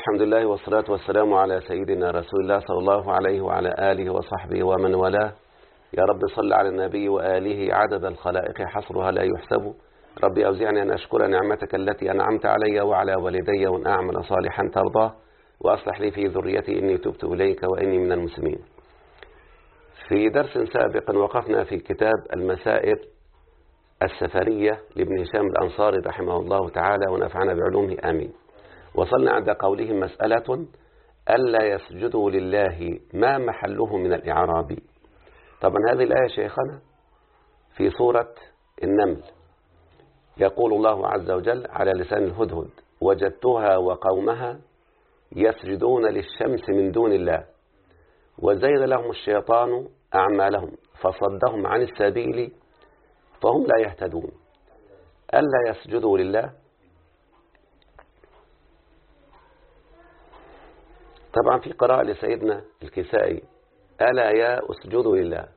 الحمد لله والصلاة والسلام على سيدنا رسول الله صلى الله عليه وعلى آله وصحبه ومن والاه يا رب صل على النبي وآله عدد الخلائق حصرها لا يحسب ربي أوزعني أن أشكر نعمتك التي أنعمت علي وعلى والدي وأن أعمل صالحا ترضاه وأصلح لي في ذريتي إني تبت إليك وإني من المسلمين في درس سابق وقفنا في كتاب المسائل السفرية لابن هشام الأنصاري رحمه الله تعالى ونفعنا بعلومه آمين وصلنا عند قولهم مسألة ألا يسجدوا لله ما محله من الإعراب طبعا هذه الآية شيخنا في سورة النمل يقول الله عز وجل على لسان الهدهد وجدتها وقومها يسجدون للشمس من دون الله وزين لهم الشيطان أعمالهم فصدهم عن السبيل فهم لا يهتدون ألا يسجدوا لله طبعا في قراءة لسيدنا الكسائي ألا يا أسجدوا لله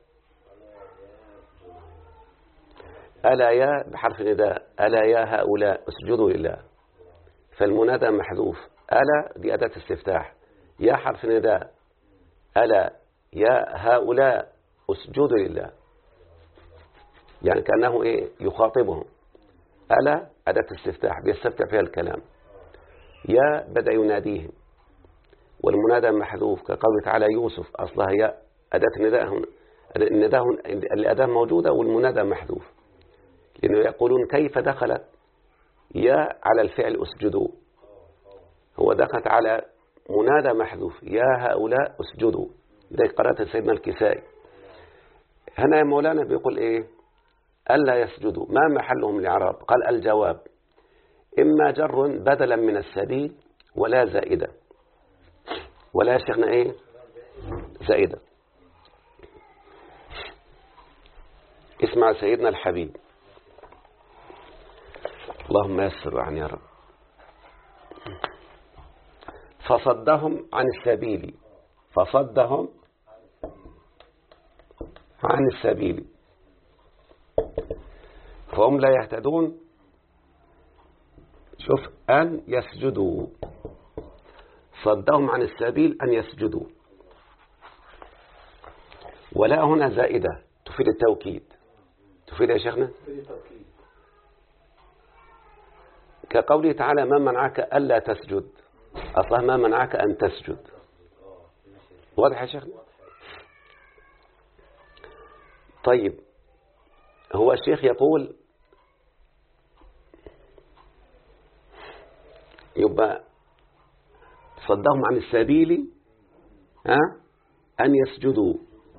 ألا يا بحرف نداء ألا يا هؤلاء اسجدوا لله فالمنادى محذوف ألا دي أداة استفتاح يا حرف نداء ألا يا هؤلاء اسجدوا لله يعني كأنه إيه يخاطبهم ألا أداة استفتاح بيستفتح فيها الكلام يا بدأ يناديهم والمنادى محذوف كقول تعالى يوسف أصلها يا أداة النداء هنا النداء الأداة موجودة والمنادى محذوف لأنه يقولون كيف دخلت يا على الفعل اسجدوا هو دخلت على منادى محذوف يا هؤلاء اسجدوا لذلك قرأت سيدنا الكسائي هنا يا مولانا بيقول إيه ألا يسجدوا ما محلهم الإعراب قال الجواب إما جر بدلا من السبيل ولا زائدة ولا شيخنا إيه زائدة اسمع سيدنا الحبيب اللهم يسر عن يا رب فصدهم عن السبيل فصدهم عن السبيل فهم لا يهتدون شوف أن يسجدوا صدهم عن السبيل أن يسجدوا ولا هنا زائدة تفيد التوكيد تفيد يا شيخنا كقوله تعالى ما منعك ألا تسجد أصلا ما منعك أن تسجد واضح يا شيخنا طيب هو الشيخ يقول يبقى صدهم عن السبيل ها أن يسجدوا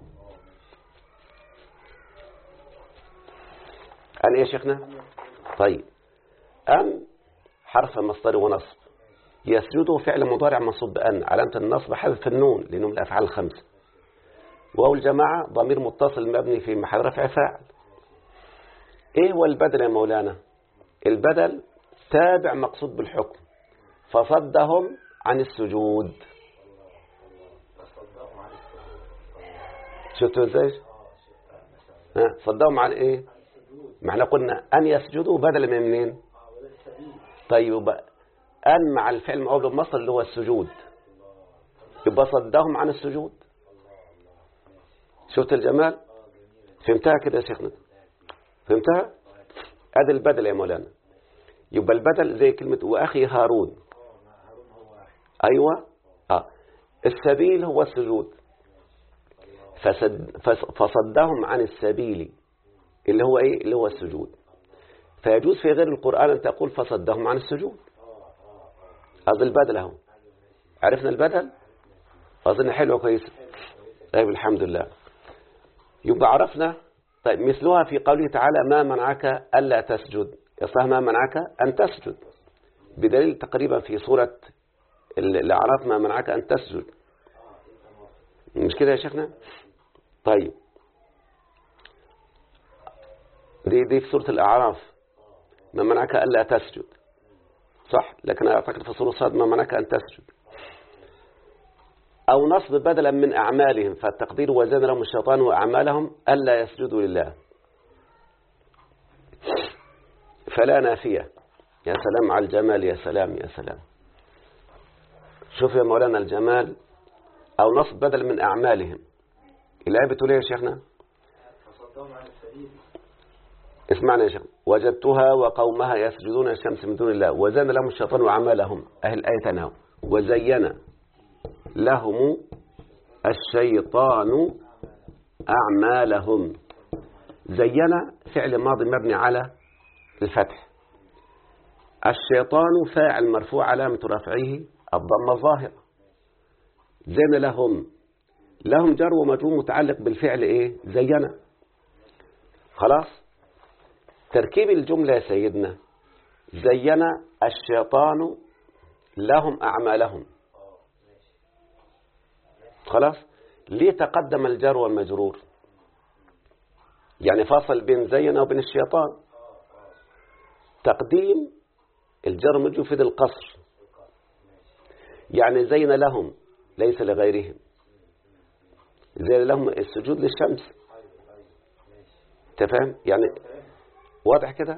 أن يا شيخنا طيب أن حرف مصدر ونصب يسجدوا فعل مضارع منصوب بأن علامة النصب حذف النون لأنه من الأفعال الخمسة وهو الجماعة ضمير متصل مبني في محل رفع فاعل ايه هو البدل يا مولانا البدل تابع مقصود بالحكم فصدهم عن السجود شفتوا ازاي ها صدهم عن ايه ما احنا قلنا ان يسجدوا بدل من منين طيب ان مع الفعل المقابل المصدر اللي هو السجود يبقى صدهم عن السجود شفت الجمال فهمتها كده يا شيخنا فهمتها هذا البدل يا مولانا يبقى البدل زي كلمة وأخي هارون أيوة آه. السبيل هو السجود فسد فصدهم عن السبيل اللي هو إيه اللي هو السجود فيجوز في غير القرآن أن تقول فصدهم عن السجود هذا البدل اهو عرفنا البدل أظن حلو كويس طيب الحمد لله يبقى عرفنا طيب مثلها في قوله تعالى ما منعك ألا تسجد يصح ما منعك أن تسجد بدليل تقريبا في سورة الأعراف ما منعك أن تسجد مش كده يا شيخنا طيب دي, دي في سورة الأعراف ما منعك ألا تسجد صح لكن أعتقد في سورة صاد ما منعك أن تسجد أو نصب بدلا من أعمالهم فالتقدير وزن لهم الشيطان وأعمالهم ألا يسجدوا لله فلا نافية يا سلام على الجمال يا سلام يا سلام شوف يا مولانا الجمال أو نصب بدل من أعمالهم الآية بتقول إيه يا شيخنا فصدهم عن السبيل اسمعنا يا شيخ وجدتها وقومها يسجدون الشمس من دون الله وزين لهم الشيطان وعمالهم أهل الآية تنهوا وزين لهم الشيطان أعمالهم زين فعل ماضي مبني على الفتح الشيطان فاعل مرفوع علامة رفعه الضمة الظاهرة زين لهم لهم جر ومجرور متعلق بالفعل ايه زين خلاص تركيب الجملة يا سيدنا زين الشيطان لهم أعمالهم خلاص ليه تقدم الجر والمجرور يعني فاصل بين زين وبين الشيطان تقديم الجر مجرور في القصر يعني زين لهم ليس لغيرهم زين لهم السجود للشمس تفهم يعني واضح كده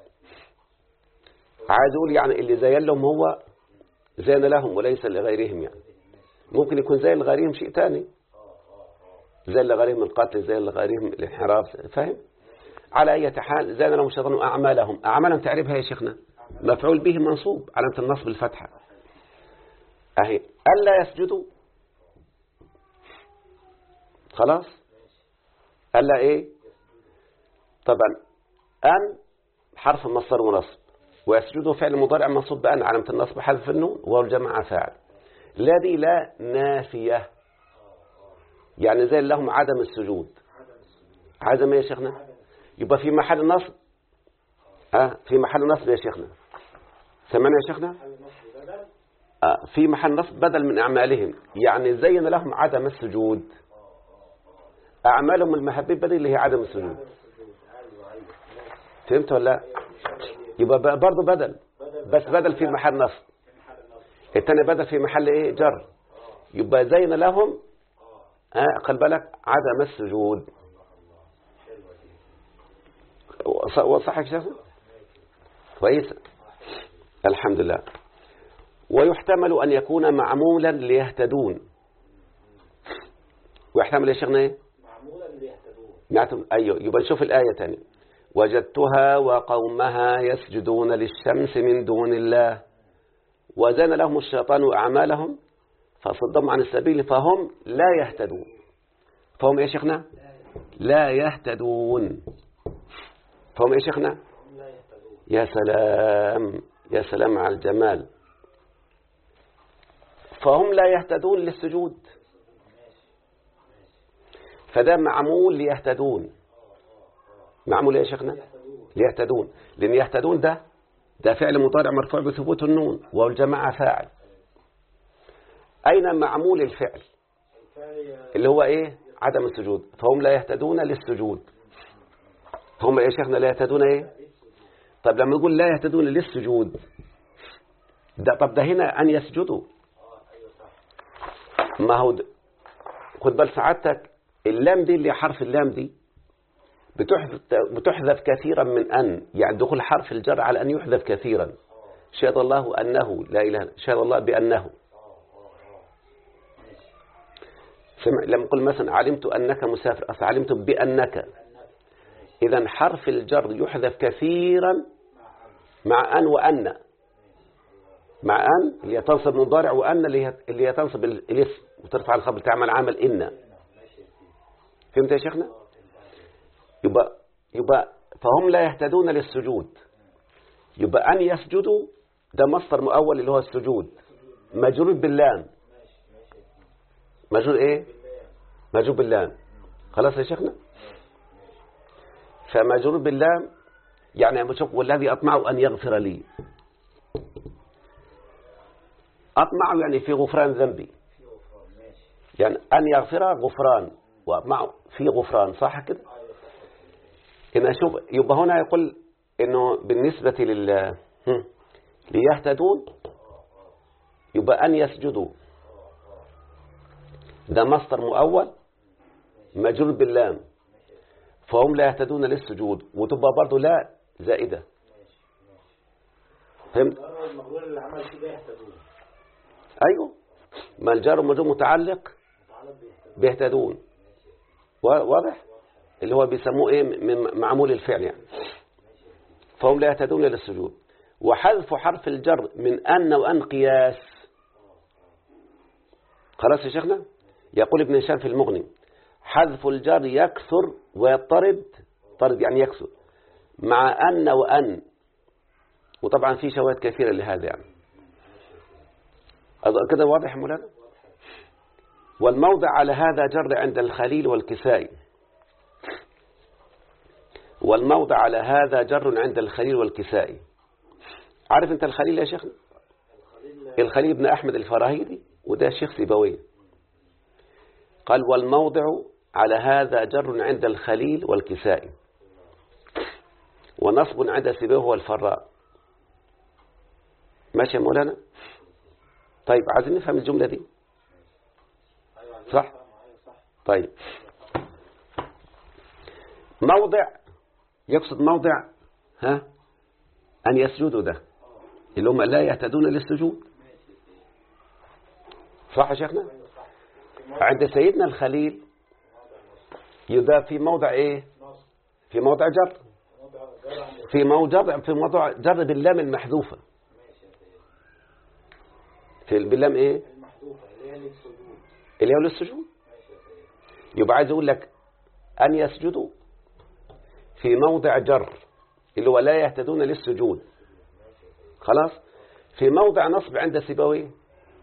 عايز اقول يعني اللي زين لهم هو زين لهم وليس لغيرهم يعني ممكن يكون زين لغيرهم شيء تاني زين لغيرهم القتل زين لغيرهم الانحراف فاهم على أي حال زين لهم الشيطان أعمالهم أعمالهم تعرفها يا شيخنا مفعول به منصوب علامة النصب الفتحة أهي ألا يسجدوا خلاص ألا إيه طبعا أن حرف مصدر ونصب ويسجدوا فعل مضارع منصوب بأن علامة النصب حذف النون والجماعة فاعل الذي لا نافية يعني زي لهم عدم السجود عدم ايه يا شيخنا يبقى في محل نصب اه في محل نصب يا شيخنا سمعنا يا شيخنا آه في محل نصب بدل من أعمالهم يعني زين لهم عدم السجود أعمالهم المحببة دي اللي هي عدم السجود فهمت ولا لا يبقى برضه بدل بس بدل في محل نصب التاني بدل في محل ايه جر يبقى زين لهم آه خل بالك عدم السجود وصح يا شيخ كويس الحمد لله ويحتمل أن يكون معمولا ليهتدون ويحتمل يا شيخنا ايه معمولا ليهتدون نعتم أيوه يبقى نشوف الآية تاني وجدتها وقومها يسجدون للشمس من دون الله وزان لهم الشيطان أعمالهم فصدهم عن السبيل فهم لا يهتدون فهم يا شيخنا لا يهتدون فهم يا شيخنا لا يهتدون يا سلام يا سلام على الجمال فهم لا يهتدون للسجود فده معمول ليهتدون معمول إيه يا شيخنا ليهتدون لأن يهتدون ده ده فعل مضارع مرفوع بثبوت النون والجماعة فاعل أين معمول الفعل الفعل اللي هو إيه عدم السجود فهم لا يهتدون للسجود هم يا شيخنا لا يهتدون إيه طب لما يقول لا يهتدون للسجود ده طب ده هنا أن يسجدوا ما هو ده. خد بال سعادتك اللام دي اللي حرف اللام دي بتحذف, بتحذف كثيرا من أن يعني دخول حرف الجر على أن يحذف كثيرا شهد الله أنه لا إله إلا- شهد الله بأنه سمع لما قل مثلا علمت أنك مسافر أصل علمت بأنك إذا حرف الجر يحذف كثيرا مع أن وأن مع أن اللي هي تنصب مضارع وأن اللي هي- اللي هي تنصب ال- الاسم وترفع الخبر تعمل عمل إن فهمت يا شيخنا يبقى يبقى فهم لا يهتدون للسجود يبقى أن يسجدوا ده مصدر مؤول اللي هو السجود مجرور باللام مجرور ايه مجرور باللام خلاص يا شيخنا فمجرور باللام يعني بشوف والذي أطمع أن يغفر لي أطمع يعني في غفران ذنبي في غفران ماشي يعني أن يغفر غفران وأطمع في غفران صح كده إن أشوف يبقى هنا يقول إنه بالنسبة لل هم، ليهتدون يبقى أن يسجدوا ده مصدر مؤول مجرور باللام فهم لا يهتدون للسجود وتبقى برضو لا زائدة فهمت المغرور اللي عمل كده يهتدون أيوه ما الجار والمجرور متعلق متعلق بيهتدون بيهتدون وا- واضح اللي هو بيسموه ايه من معمول الفعل يعني فهم لا يهتدون الى السجود وحذف حرف الجر من ان وان قياس خلاص يا شيخنا يقول ابن هشام في المغني حذف الجر يكثر ويضطرد طرد يعني يكثر مع ان وان وطبعا في شواهد كثيره لهذا يعني أظن كده واضح يا مولانا والموضع على هذا جر عند الخليل والكسائي والموضع على هذا جر عند الخليل والكسائي عارف انت الخليل يا شيخ الخليل الخليل بن أحمد الفراهيدي وده شيخ سيبويه قال والموضع على هذا جر عند الخليل والكسائي ونصب عند سيبويه والفراء ماشي يا مولانا طيب عايزين نفهم الجملة دي ايوه عايزين صح. نفهم. ايوه صح طيب موضع يقصد موضع ها أن يسجدوا ده اللي هم لا يهتدون للسجود صح يا شيخنا عند سيدنا الخليل يذاب في موضع ايه نص في موضع جر موضع جرى عند في موضع في موضع جر باللام المحذوفة ماشي يا سيدي في باللام ايه المحذوفه اللي هي للسجود اللي هو للسجود ماشي يا سيدي يبقى عايز اقول لك أن يسجدوا في موضع جر اللي هو لا يهتدون للسجود خلاص في موضع نصب عند سيبويه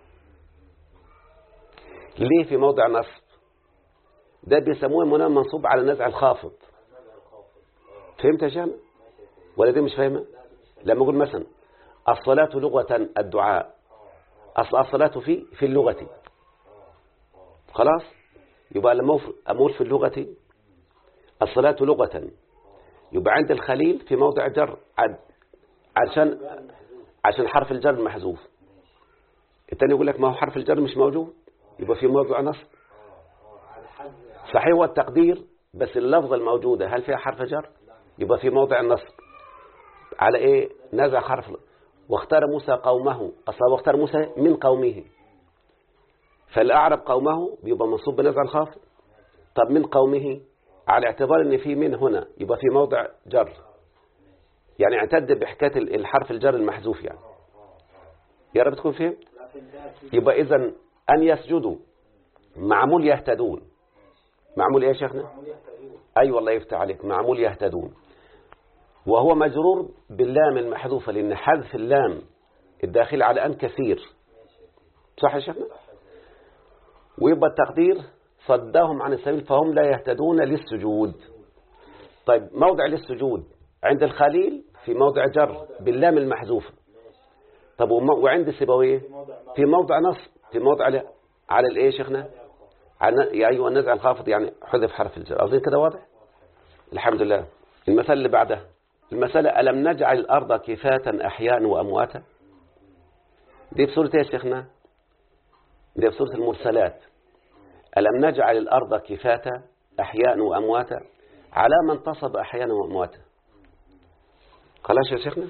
ليه في موضع نصب ده بيسموه منام منصوب على نزع الخافض النزع الخافض اه فهمت يا شيخنا ماشي يا سيدي ولا دي مش فاهمة لا دي مش فاهم. لما اقول مثلا الصلاة لغة الدعاء أصل الصلاة في في اللغة خلاص يبقى لما أف- أقول في اللغة الصلاة لغة يبقى عند الخليل في موضع جر عد- عشان بقى المحذوف عشان حرف الجر محذوف التاني يقول لك ما هو حرف الجر مش موجود يبقى في موضع نصب اه اه على حد صحيح هو التقدير بس اللفظة الموجودة هل فيها حرف جر يبقى في موضع النصب على ايه نزع حرف واختار موسى قومه اصلا واختار موسى من قومه فالاعرب قومه بيبقى منصوب بنزع الخافض طب من قومه على اعتبار ان في من هنا يبقى في موضع جر يعني اعتد بحكايه الحرف الجر المحذوف يعني يا رب تكون فهم لا فهمتها كتير يبقى اذا ان يسجدوا معمول يهتدون معمول ايه يا شيخنا معمول يهتدون أي والله يفتح عليك معمول يهتدون وهو مجرور باللام المحذوفة لأن حذف اللام الداخل على أن كثير صح يا شيخنا ويبقى التقدير صدهم عن السبيل فهم لا يهتدون للسجود طيب موضع للسجود عند الخليل في موضع جر باللام المحذوفة طب وم- وعند سيبويه في موضع نصب في موضع نصب في موضع على على الايه يا شيخنا على يا ايها النزع الخافض يعني حذف حرف الجر اظن كده واضح الحمد لله المثال اللي بعده المسألة ألم نجعل الأرض كفاة أحياء وأمواتا دي في سورة إيه يا شيخنا دي في سورة المرسلات ألم نجعل الأرض كفاة أحياء وأمواتا على من انتصب أحياء وأمواتا خلاص يا شيخنا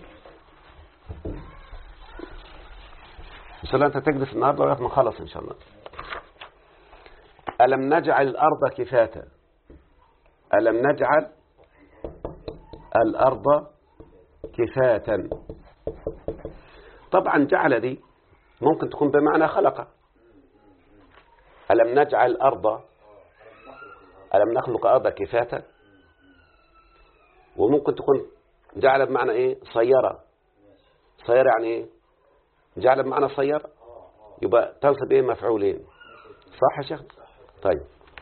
إن شاء الله أنت تجلس النهاردة لغاية ما نخلص إن شاء الله ألم نجعل الأرض كفاة ألم نجعل الأرض كفاة طبعا جعل دي ممكن تكون بمعنى خلق ألم نجعل الأرض ألم نخلق أرض كفاة وممكن تكون جعل بمعنى إيه صيرة صيرة يعني إيه جعل بمعنى صيرة يبقى تنصب إيه مفعولين صح يا شيخ طيب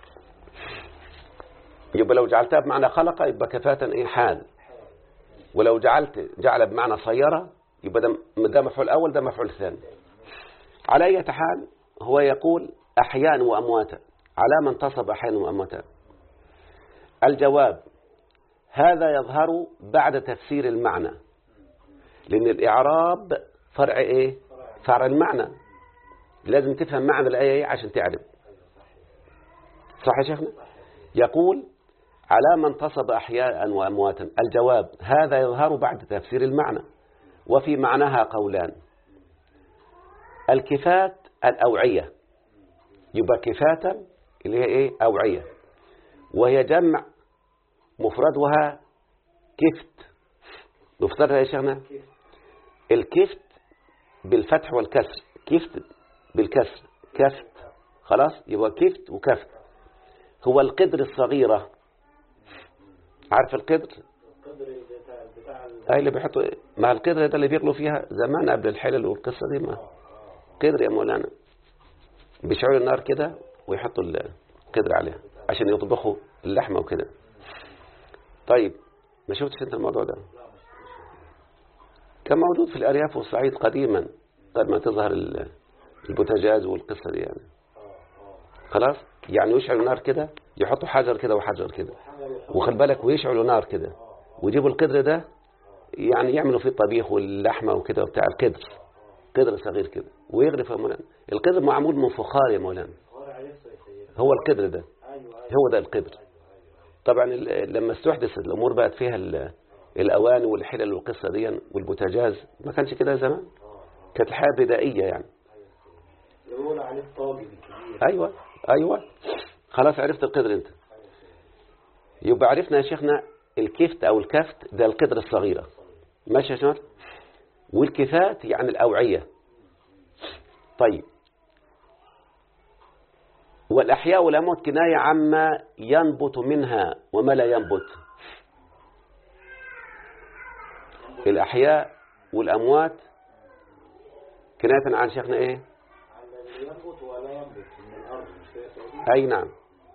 يبقى لو جعلتها بمعنى خلق يبقى كفاة إيه حال ولو جعلت جعل بمعنى صيرة يبقى ده ده مفعول أول ده مفعول ثاني على أي حال هو يقول أحياء وأمواتا على من تصب أحياء وأمواتا الجواب هذا يظهر بعد تفسير المعنى لأن الإعراب فرع إيه فرع المعنى لازم تفهم معنى الآية إيه عشان تعرف صح يا شيخنا يقول على من تصب أحياء وأمواتا الجواب هذا يظهر بعد تفسير المعنى وفي معناها قولان الكفات الأوعية يبقى كفاة اللي هي إيه أوعية وهي جمع مفردها كفت مفردها يا شيخنا الكفت بالفتح والكسر كفت بالكسر كفت خلاص يبقى كفت وكفت هو القدر الصغيرة عارف القدر القدر بتاع بتاع ال- هاي اللي بيحطوا مع القدر ده اللي بيغلوا فيها زمان قبل الحلل والقصة دي ما قدر يا مولانا بيشعلوا النار كده ويحطوا القدر عليها عشان يطبخوا اللحمة وكده طيب ما شفتش انت الموضوع ده كان موجود في الأرياف والصعيد قديما قبل ما تظهر ال- البوتاجاز والقصة دي يعني خلاص يعني يشعلوا النار كده يحطوا حجر كده وحجر كده وخلي بالك ويشعلوا نار كده ويجيبوا القدر ده يعني يعملوا فيه الطبيخ واللحمة وكده وبتاع القدر قدر صغير كده ويغرف يا مولانا القدر معمول من فخار يا مولانا هو عرفته يا سيدي هو القدر ده ايوه ايوه هو ده القدر طبعا ال- لما استحدث الأمور بقت فيها ال- الأواني والحلل والقصة دي والبوتاجاز ما كانش كده زمان كانت الحياة بدائية يعني يقول عليه الطاجن الكبير أيوة أيوة خلاص عرفت القدر أنت يبقى عرفنا يا شيخنا الكفت أو الكفت ده القدر الصغيرة ماشي يا شيخنا والكفات يعني الأوعية طيب والأحياء والأموات كناية عما ينبت منها وما لا ينبت الأحياء والأموات كناية عن شيخنا إيه على اللي ينبت ولا ينبت من الارض مش كده يا سيدي أي نعم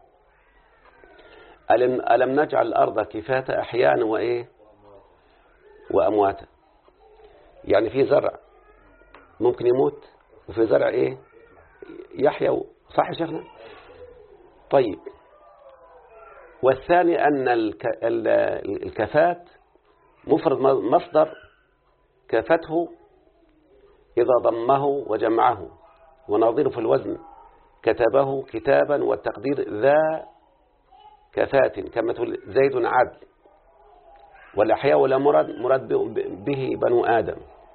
ألم, ألم نجعل الأرض كفاة أحيانا وإيه وأمواتا يعني في زرع ممكن يموت وفي زرع إيه يحيا و- صح يا شيخنا طيب والثاني أن الك... ال- الكفات مفرد م- مصدر كفته إذا ضمه وجمعه ونظيره في الوزن كتبه كتابا والتقدير ذا كفات كما تقول زيد عدل والأحياء ولا مراد مراد ب- به بنو آدم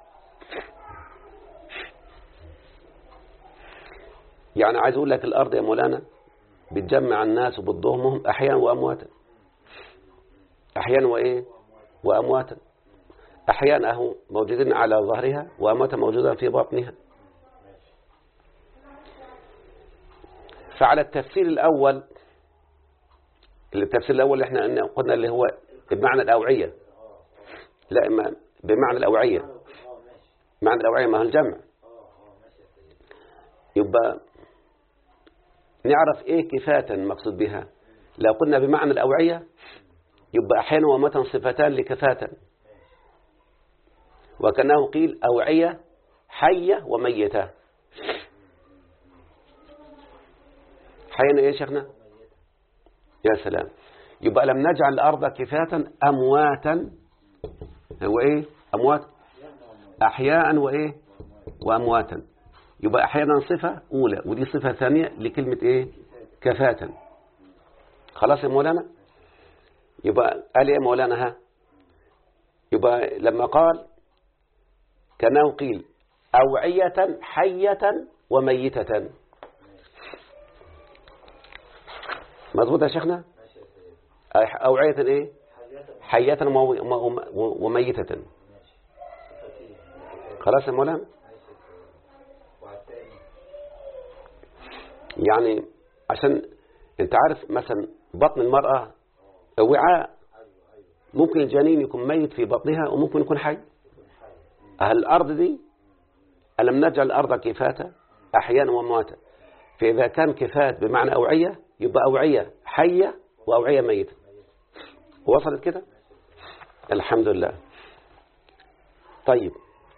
يعني عايز أقول لك الأرض يا مولانا بتجمع الناس وبتضمهم أحيانا وأمواتا أحيانا وإيه وأمواتا أحيانا أهو موجودين على ظهرها وأمواتا موجودة في بطنها فعلى التفسير الأول اللي التفسير الأول اللي احنا قلنا- قلنا اللي هو بمعنى الأوعية لا ما بمعنى الأوعية اه ماشي معنى الأوعية ما هو الجمع اه اه ماشي يا سيدي يبقى نعرف ايه كفاة مقصود بها لو قلنا بمعنى الأوعية يبقى أحيانا ومتى صفتان لكفاة وكأنه قيل أوعية حية وميتة حينا ايه يا شيخنا يا سلام يبقى لم نجعل الأرض كفاة أمواتا هو ايه أموات أحياء وإيه وأمواتا يبقى أحيانا صفة أولى ودي صفة ثانية لكلمة إيه كفاة خلاص يا مولانا يبقى قال يا مولانا ها يبقى لما قال كانه قيل أوعية حية وميتة مضبوط يا شيخنا ماشي يا سيدي أي- أوعية إيه حاجات حية ومو- وم- وميتة صفتين خلاص يا مولانا ماشي يا سيدي وعلى التاني يعني عشان انت عارف مثلا بطن المرأة وعاء ايوه ايوه ممكن الجنين يكون ميت في بطنها وممكن يكون حي يكون حي هل الأرض دي ألم نجعل الأرض كفاتا أحيانا وأمواتا فإذا كان كفات بمعنى أوعية يبقى أوعية حية وأوعية ميتة وصلت كده الحمد لله طيب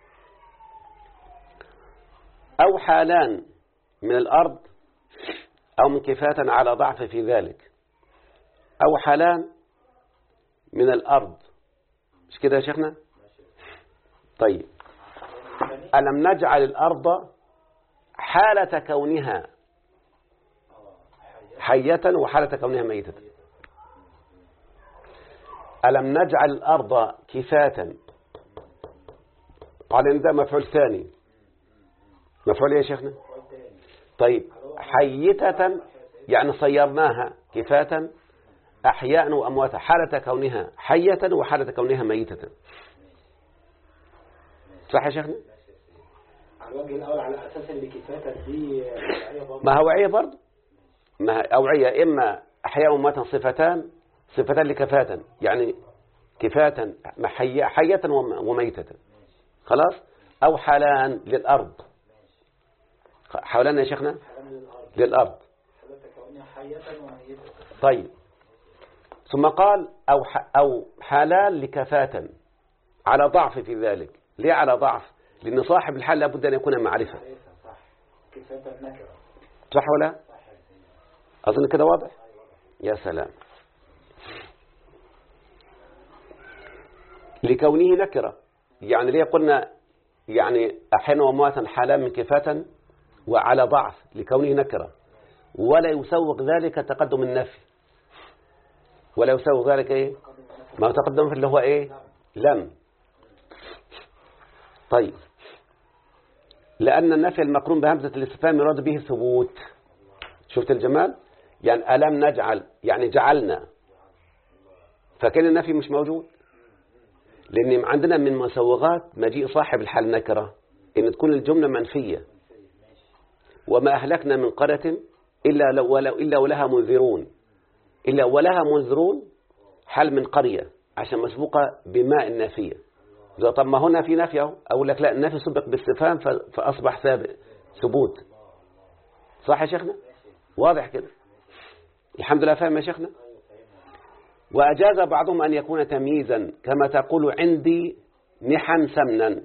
أو حالان من الأرض أو من كفاة على ضعف في ذلك أو حالان من الأرض مش كده يا شيخنا طيب ألم نجعل الأرض حالة كونها حية وحالة كونها ميتة ألم نجعل الأرض كفاة قال إن ده مفعول ثاني مفعول إيه يا شيخنا طيب حيتة يعني صيرناها كفاة أحياء وأمواتا حالة كونها حية وحالة كونها ميتة صح يا شيخنا على الوجه الأول على أساس اللي كفاتك دي شرعية برضه ما هوعية برضه ما أوعية إما أحياء وأمواتا صفتان صفتان لكفاة يعني كفاة حية, حية وم- وميتة خلاص أو حالان للأرض حولان يا شيخنا حلال للأرض للأرض حالة كونها حية وميتة طيب ثم قال أو, ح أو حلال لكفاة على ضعف في ذلك ليه على ضعف لأن صاحب الحال لابد أن يكون معرفة معرفة صح كفاتة نكرة صح ولا صح يا سيدي أظن كده واضح يا سلام لكونه نكرة يعني ليه قلنا يعني أحيانا وأمواتا حالان من كفاة وعلى ضعف لكونه نكرة ولا يسوق ذلك تقدم النفي ولا يسوق ذلك إيه ما هو تقدم في اللي هو إيه لم طيب لأن النفي المقرون بهمزة الاستفهام يراد به ثبوت شفت الجمال يعني ألم نجعل يعني جعلنا فكان النفي مش موجود لأن عندنا من مسوغات مجيء صاحب الحال نكرة إن تكون الجملة منفية وما أهلكنا من قرية إلا, لو ولو إلا ولها منذرون إلا ولها منذرون حال من قرية عشان مسبوقة بماء نافية إذا طب ما هنا في نفي أهو أقول لك لا النفي سبق باستفهام ف- فأصبح ثابت ثبوت صح يا شيخنا واضح كده الحمد لله فاهم يا شيخنا وأجاز بعضهم أن يكون تمييزا كما تقول عندي نحا سمنا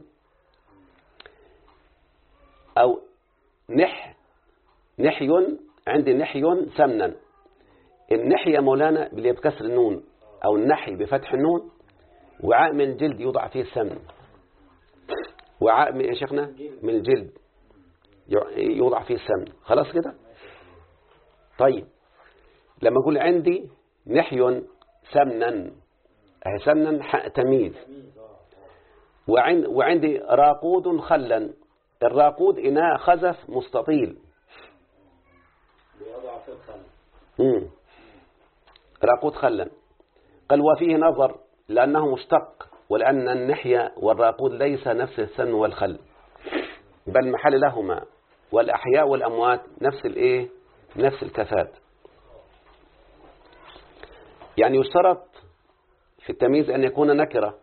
أو نح نحي عندي نحي سمنا النحي يا مولانا اللي بكسر النون أو النحي بفتح النون وعاء من الجلد يوضع فيه السمن وعاء من يا شيخنا من الجلد يوضع فيه السمن خلاص كده طيب لما أقول عندي نحي سمنا أهي سمنا ح- تمييز وعند وعندي راقود خلا الراقود إناء خزف مستطيل بيضع في الخل مم. راقود خلا قال وفيه نظر لأنه مشتق ولأن النحية والراقود ليس نفس السن والخل بل محل لهما والأحياء والأموات نفس الإيه نفس الكفات يعني يشترط في التمييز أن يكون نكرة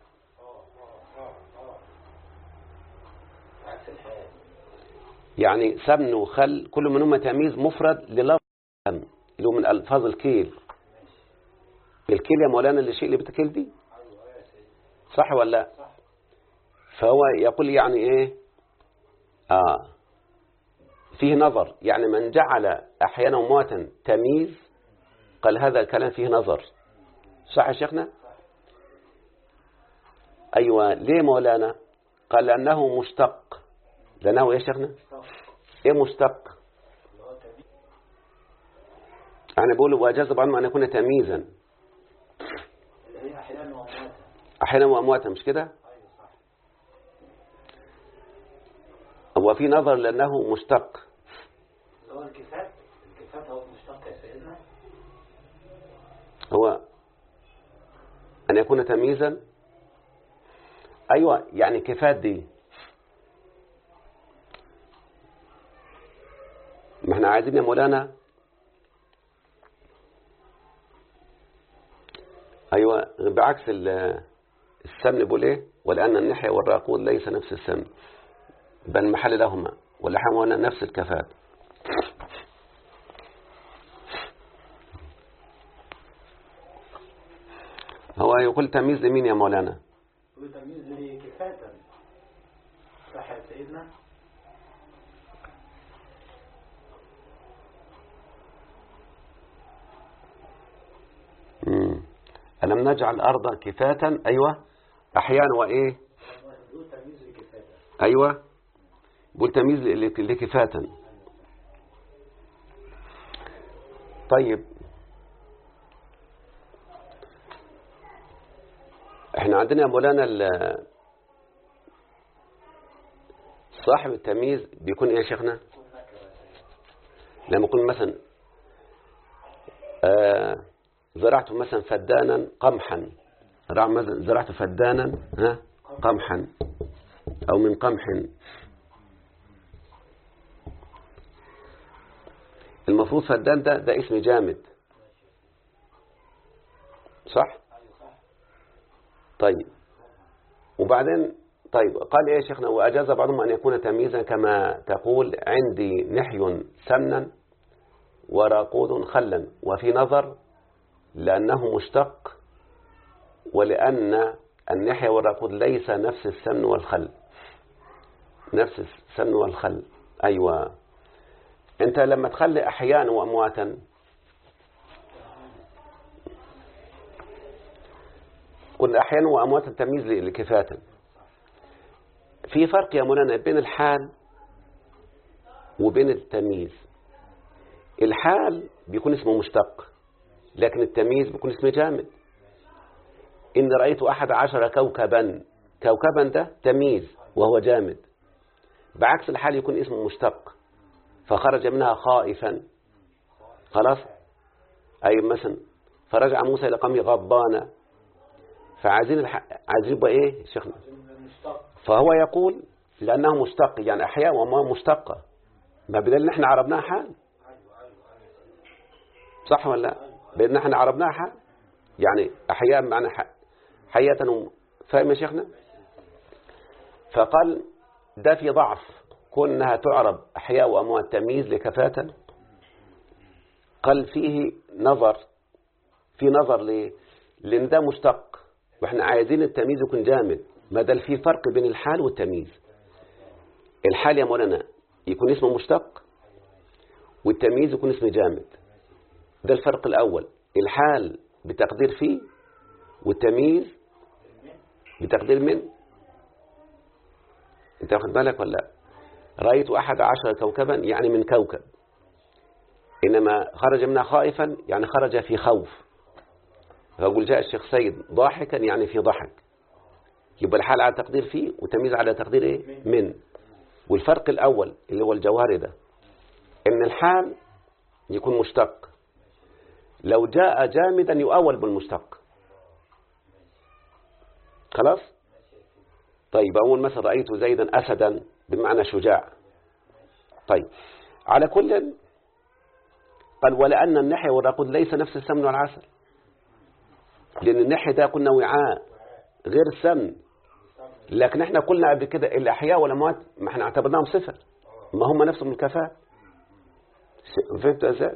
عكس الحال يعني سمن وخل كل منهما تمييز مفرد للفظ سمن اللي هو من ألفاظ الكيل الكيل يا مولانا اللي الشيء اللي بتكيل دي صح ولا لا صح فهو يقول يعني ايه آه فيه نظر يعني من جعل أحيانا ومواتا تمييز قال هذا الكلام فيه نظر صح يا شيخنا أيوة ليه مولانا قال لأنه مشتق لأنه يا شيخنا إيه مشتق اللي هو تمييز أنا بقول وأجاز بعضهم أن يكون تمييزا اللي هي أحيانا وأمواتا أحيانا وأمواتا مش كده أيوة صح هو في نظر لأنه مشتق اللي هو الكفات الكفات هو المشتق يا سيدنا هو أن يكون تمييزا أيوة يعني كفات دي ما احنا عايزين يا مولانا أيوة بعكس ال- السمن بيقول ايه ولأن النحية والراقود ليس نفس السمن بل محل لهما واللحم هنا نفس الكفات هو يقول تمييز لمين يا مولانا هو تمييز لكفاتا صح يا سيدنا مم. ألم نجعل الأرض كفاتا أيوة أحيانا وإيه هو تمييز لكفاتا أيوة بقول تمييز ل- ل- لكفاتا طيب احنا عندنا يا مولانا ال- صاحب التمييز بيكون ايه يا شيخنا يكون نكرة يا سيدنا لما يكون مثلا آه زرعت مثلا فدانا قمحا زرع مثلا زرعت فدانا ها قمحا أو من قمح المفروض فدان ده ده اسم جامد صح طيب وبعدين طيب قال ايه يا شيخنا واجاز بعضهم ان يكون تمييزا كما تقول عندي نحي سمنا وراقود خلا وفي نظر لانه مشتق ولان النحية والراقود ليس نفس السمن والخل نفس السمن والخل ايوه انت لما تخلي احيانا وامواتا كل احيانا وامواتا تمييز لكفاة في فرق يا مولانا بين الحال وبين التمييز الحال بيكون اسمه مشتق لكن التمييز بيكون اسمه جامد إن رأيت أحد عشر كوكبا كوكبا ده تمييز وهو جامد بعكس الحال يكون اسمه مشتق فخرج منها خائفا خلاص أي مثلا فرجع موسى إلى قومه غضبانا فعايزين الح... عايزين يبقى إيه شيخنا فهو يقول لأنه مشتق يعني أحياء وما مشتقة ما بدل احنا عربناها حال صح ولا لا بأن احنا عربناها حال يعني أحياء معنى حياة فاهم يا شيخنا فقال ده في ضعف كونها تعرب أحياء وأموات تمييز لكفاة قال فيه نظر في نظر ليه لأن ده مشتق وإحنا عايزين التمييز يكون جامد ما دل في فرق بين الحال والتمييز الحال يا مولانا يكون اسمه مشتق والتمييز يكون اسمه جامد ده الفرق الأول الحال بتقدير فيه والتمييز بتقدير من انت واخد بالك ولا لا رأيت أحد عشر كوكبا يعني من كوكب إنما خرج منها خائفا يعني خرج في خوف فأقول جاء الشيخ سيد ضاحكا يعني في ضحك يبقى الحال على تقدير فيه وتمييز على تقدير إيه من والفرق الأول اللي هو الجوهري ده إن الحال يكون مشتق لو جاء جامدا يؤول بالمشتق خلاص طيب أول مثلا رأيت زيدا أسدا بمعنى شجاع طيب على كل قال ولأن النحية والرقود ليس نفس السمن والعسل لأن النحية ده قلنا وعاء غير السمن لكن احنا قلنا قبل كده الأحياء والأموات ما احنا اعتبرناهم صفر ما هم نفسهم الكفاءة فهمت ازاي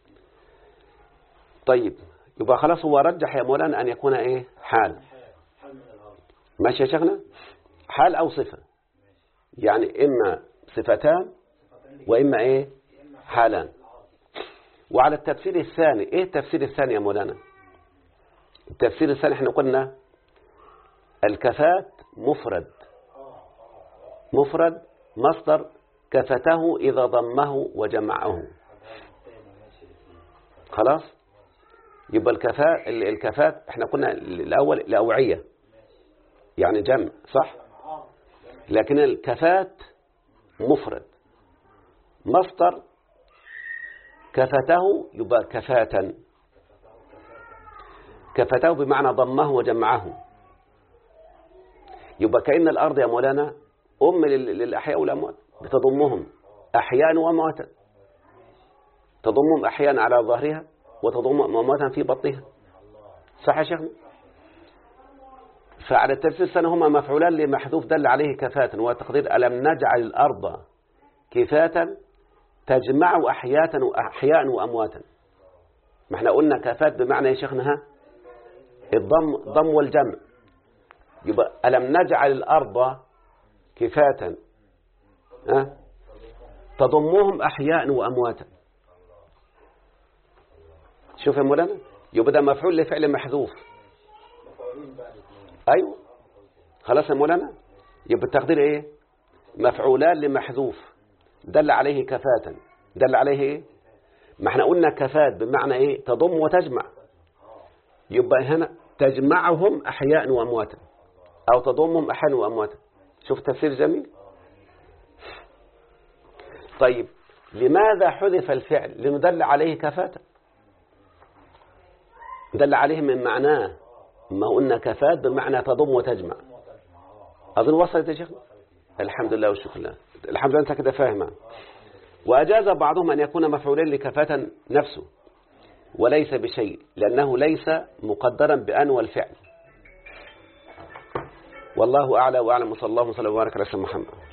طيب يبقى خلاص هو رجح يا مولانا أن يكون ايه حال ماشي يا شيخنا حال أو صفة يعني إما صفتان وإما إيه حالان وعلى التفسير الثاني إيه التفسير الثاني يا مولانا التفسير الثاني احنا قلنا الكفات مفرد مفرد مصدر كفته إذا ضمه وجمعه خلاص يبقى الكفاء الكفات احنا قلنا الأول الأوعية يعني جمع صح لكن الكفات مفرد مصدر كفته يبقى كفاة كفته بمعنى ضمه وجمعه يبقى كأن الأرض يا مولانا أم للأحياء والأموات بتضمهم أحياء وأمواتا تضمهم أحياء على ظهرها وتضم أمواتا في بطنها صح يا شيخنا فعلى التفسير السنة هما مفعولان لمحذوف دل عليه كفاة وتقدير ألم نجعل الأرض كفاة تجمع أحياء وأحياء وأمواتا ما احنا قلنا كفاة بمعنى يا شيخنا ها الضم ضم والجمع يبقى ألم نجعل الأرض كفاة ها تضمهم أحياء وأمواتا شوف يا مولانا يبقى ده مفعول لفعل محذوف أيوة خلاص يا مولانا يبقى التقدير إيه مفعولان لمحذوف دل عليه كفاة دل عليه إيه ما احنا قلنا كفات بمعنى إيه تضم وتجمع يبقى هنا تجمعهم أحياء وأمواتا أو تضمهم أحياء وأمواتا شوف تفسير جميل طيب لماذا حذف الفعل لأنه دل عليه كفاته دل عليه من معناه ما قلنا كفات بمعنى تضم وتجمع أظن وصلت يا شيخ الحمد لله والشكر لله الحمد لله أنت كده فاهم وأجاز بعضهم أن يكون مفعولين لكفاة نفسه وليس بشيء لأنه ليس مقدرا بأن والفعل والله أعلى وأعلم وصلى الله وسلم وبارك على سيدنا محمد